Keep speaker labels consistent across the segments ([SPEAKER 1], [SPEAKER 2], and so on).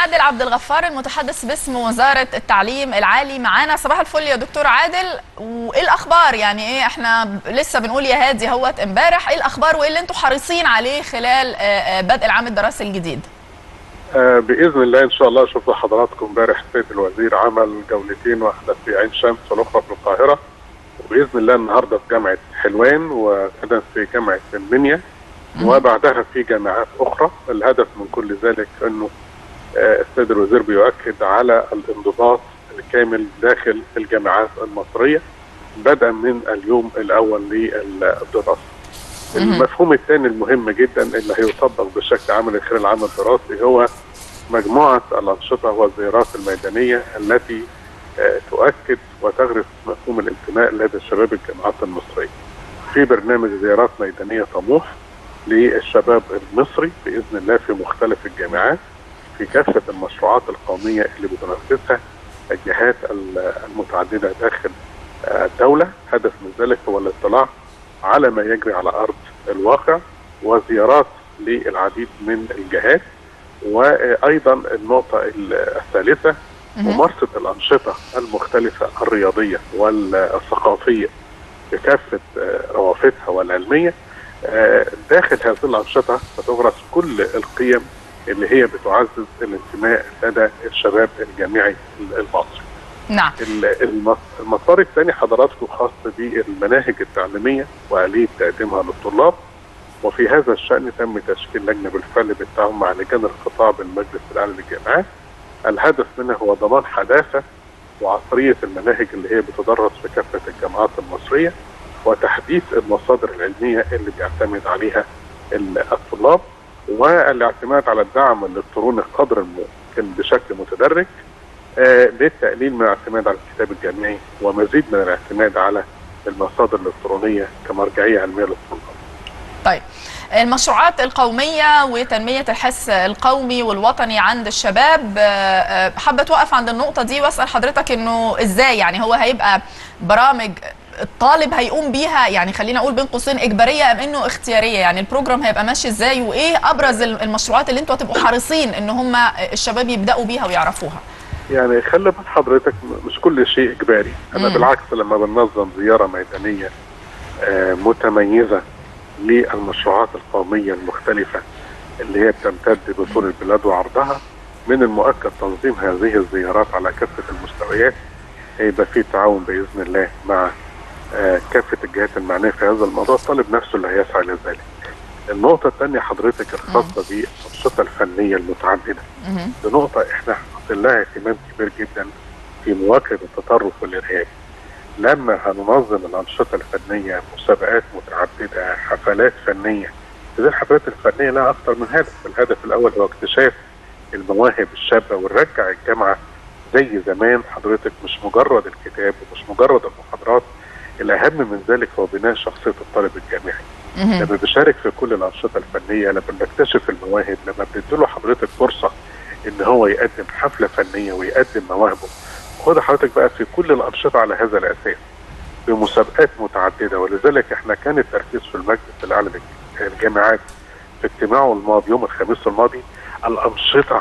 [SPEAKER 1] عادل عبد الغفار المتحدث باسم وزاره التعليم العالي معانا صباح الفل يا دكتور عادل وايه الاخبار يعني ايه احنا لسه بنقول يا هادي هوت امبارح ايه الاخبار وايه اللي انتم حريصين عليه خلال آه، آه، بدء العام الدراسي الجديد
[SPEAKER 2] آه، باذن الله ان شاء الله شفت حضراتكم امبارح السيد الوزير عمل جولتين واحده في عين شمس والاخرى في القاهره وباذن الله النهارده في جامعه حلوان وغدا في جامعه المنيا وبعدها في جامعات اخرى الهدف من كل ذلك انه آه، السيد الوزير بيؤكد على الانضباط الكامل داخل الجامعات المصريه بدءا من اليوم الاول للدراسه. المفهوم الثاني المهم جدا اللي هيطبق بشكل عملي خلال العام الدراسي هو مجموعه الانشطه والزيارات الميدانيه التي آه، تؤكد وتغرس مفهوم الانتماء لدى شباب الجامعات المصريه. في برنامج زيارات ميدانيه طموح للشباب المصري باذن الله في مختلف الجامعات في كافه المشروعات القوميه اللي بتنفذها الجهات ال- المتعدده داخل آه، الدوله، هدف من ذلك هو الاطلاع على ما يجري على ارض الواقع وزيارات للعديد من الجهات وايضا النقطه الثالثه ممارسه الانشطه المختلفه الرياضيه والثقافيه بكافه آه، روافدها والعلميه آه، داخل هذه الانشطه ستغرس كل القيم اللي هي بتعزز الانتماء لدى الشباب الجامعي المصري.
[SPEAKER 1] نعم
[SPEAKER 2] ال- المس- المسار الثاني حضراتكم خاص بالمناهج التعليميه واليه تقديمها للطلاب وفي هذا الشان تم تشكيل لجنه بالفعل بالتعاون مع لجان الخطاب المجلس الاعلى للجامعات الهدف منها هو ضمان حداثه وعصريه المناهج اللي هي بتدرس في كافه الجامعات المصريه وتحديث المصادر العلميه اللي بيعتمد عليها ال- الطلاب والاعتماد على الدعم الالكتروني قدر الممكن بشكل متدرج آه، للتقليل من الاعتماد على الكتاب الجامعي ومزيد من الاعتماد على المصادر الالكترونيه كمرجعيه علميه للطلاب.
[SPEAKER 1] طيب المشروعات القومية وتنمية الحس القومي والوطني عند الشباب آه، آه، حابة توقف عند النقطة دي واسأل حضرتك انه ازاي يعني هو هيبقى برامج الطالب هيقوم بيها يعني خلينا اقول بين قوسين اجباريه ام انه اختياريه يعني البروجرام هيبقى ماشي ازاي وايه ابرز المشروعات اللي انتوا هتبقوا حريصين ان هم الشباب يبداوا بيها ويعرفوها
[SPEAKER 2] يعني خلي بال حضرتك م- مش كل شيء اجباري، انا
[SPEAKER 1] مم.
[SPEAKER 2] بالعكس لما بننظم زياره ميدانيه آه، متميزه للمشروعات القوميه المختلفه اللي هي بتمتد بطول البلاد وعرضها من المؤكد تنظيم هذه الزيارات على كافه المستويات هيبقى في تعاون باذن الله مع آه، كافه الجهات المعنيه في هذا الموضوع الطالب نفسه اللي هيسعى لذلك. النقطة الثانية حضرتك الخاصة بالأنشطة الفنية المتعددة.
[SPEAKER 1] مهم.
[SPEAKER 2] دي نقطة احنا حاطين لها اهتمام كبير جدا في مواجهة التطرف والإرهاب. لما هننظم الأنشطة الفنية مسابقات متعددة حفلات فنية إذا الحفلات الفنية لها أكثر من هدف، الهدف الأول هو اكتشاف المواهب الشابة ونرجع الجامعة زي زمان حضرتك مش مجرد الكتاب ومش مجرد المحاضرات الأهم من ذلك هو بناء شخصية الطالب الجامعي.
[SPEAKER 1] مهم.
[SPEAKER 2] لما بيشارك في كل الانشطه الفنيه لما بنكتشف المواهب لما بنديله حضرتك فرصه ان هو يقدم حفله فنيه ويقدم مواهبه خد حضرتك بقى في كل الانشطه على هذا الاساس بمسابقات متعدده ولذلك احنا كان التركيز في المجلس الاعلى للجامعات في اجتماعه الماضي يوم الخميس الماضي الانشطه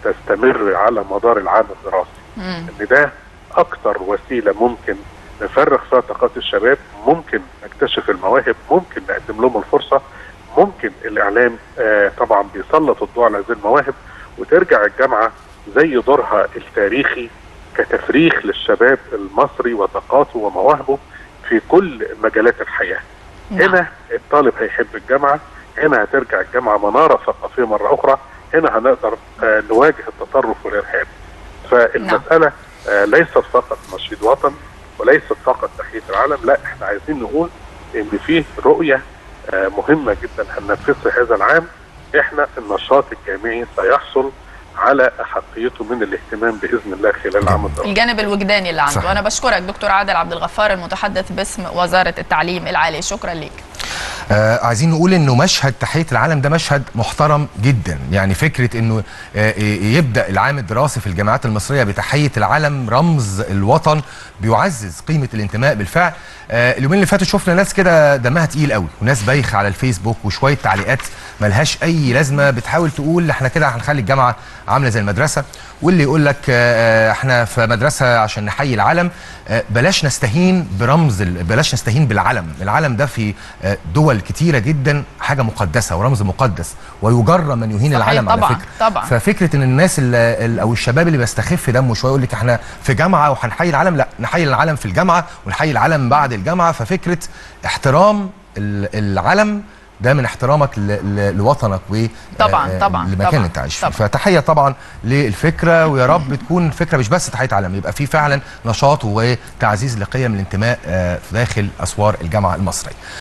[SPEAKER 2] تستمر على مدار العام الدراسي
[SPEAKER 1] مم.
[SPEAKER 2] ان ده اكتر وسيله ممكن نفرغ فيها طاقات الشباب ممكن نكتشف المواهب ممكن نقدم لهم الفرصه ممكن الاعلام آه طبعا بيسلط الضوء على هذه المواهب وترجع الجامعه زي دورها التاريخي كتفريخ للشباب المصري وطاقاته ومواهبه في كل مجالات الحياه.
[SPEAKER 1] نعم.
[SPEAKER 2] هنا الطالب هيحب الجامعه، هنا هترجع الجامعه مناره ثقافيه مره اخرى، هنا هنقدر آه نواجه التطرف والارهاب. فالمساله آه ليست فقط نشيد وطن وليست فقط تحيه العالم، لا احنا عايزين نقول ان في رؤيه آه مهمه جدا هننفذها هذا العام احنا النشاط الجامعي سيحصل على احقيته من الاهتمام باذن الله خلال العام الدراسي.
[SPEAKER 1] الجانب الوجداني اللي عنده
[SPEAKER 3] صح.
[SPEAKER 1] وانا بشكرك دكتور عادل عبد الغفار المتحدث باسم وزاره التعليم العالي شكرا ليك
[SPEAKER 3] آه عايزين نقول انه مشهد تحيه العلم ده مشهد محترم جدا يعني فكره انه آه يبدا العام الدراسي في الجامعات المصريه بتحيه العلم رمز الوطن بيعزز قيمه الانتماء بالفعل آه اليومين اللي فاتوا شفنا ناس كده دمها تقيل قوي وناس بايخه على الفيسبوك وشويه تعليقات ملهاش اي لازمه بتحاول تقول احنا كده هنخلي الجامعه عامله زي المدرسه واللي يقول لك آه احنا في مدرسه عشان نحيي العلم آه بلاش نستهين برمز بلاش نستهين بالعلم العلم ده في آه دول كتيره جدا حاجه مقدسه ورمز مقدس ويجرم من يهين العلم
[SPEAKER 1] طبعا
[SPEAKER 3] على فكره
[SPEAKER 1] طبعا
[SPEAKER 3] ففكره ان الناس اللي او الشباب اللي بيستخف دمه شويه يقول لك احنا في جامعه وهنحيي العلم لا نحيي العلم في الجامعه ونحيي العلم بعد الجامعه ففكره احترام العلم ده من احترامك لوطنك و
[SPEAKER 1] طبعا طبعا
[SPEAKER 3] المكان اللي انت عايش فيه فتحيه طبعا للفكره ويا رب تكون فكره مش بس تحيه علم يبقى في فعلا نشاط وتعزيز لقيم الانتماء داخل اسوار الجامعه المصريه